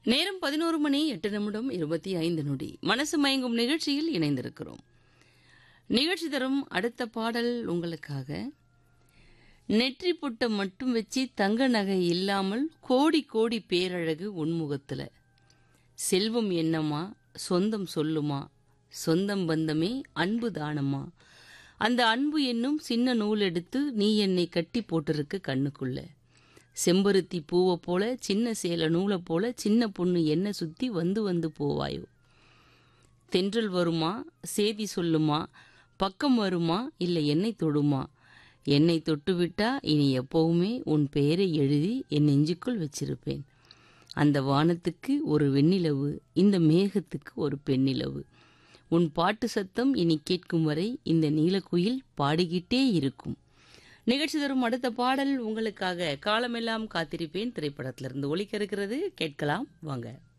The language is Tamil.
நேரம் பதினோரு மணி எட்டு நிமிடம் இருபத்தி ஐந்து நொடி மனசு மயங்கும் நிகழ்ச்சியில் இணைந்திருக்கிறோம் நிகழ்ச்சி தரும் அடுத்த பாடல் உங்களுக்காக நெற்றி புட்டம் மட்டும் வச்சு தங்க நகை இல்லாமல் கோடி கோடி பேரழகு உன்முகத்துல செல்வம் என்னம்மா சொந்தம் சொல்லுமா சொந்தம் பந்தமே அன்பு தானம்மா அந்த அன்பு என்னும் சின்ன நூல் எடுத்து நீ என்னை கட்டி போட்டிருக்கு கண்ணுக்குள்ள செம்பருத்தி பூவை போல சின்ன சேல நூலை போல சின்ன பொண்ணு என்ன சுத்தி வந்து வந்து போவாயோ தென்றல் வருமா சேதி சொல்லுமா பக்கம் வருமா இல்லை என்னை தொடுமா என்னை தொட்டுவிட்டா இனி எப்பவுமே உன் பெயரை எழுதி என் நெஞ்சுக்குள் வச்சிருப்பேன் அந்த வானத்துக்கு ஒரு வெண்ணிலவு இந்த மேகத்துக்கு ஒரு பெண்ணிலவு உன் பாட்டு சத்தம் இனி கேட்கும் வரை இந்த நீலக்குயில் பாடிக்கிட்டே இருக்கும் நிகழ்ச்சி தரும் அடுத்த பாடல் உங்களுக்காக காலமெல்லாம் காத்திருப்பேன் திரைப்படத்திலிருந்து ஒலிக்க இருக்கிறது கேட்கலாம் வாங்க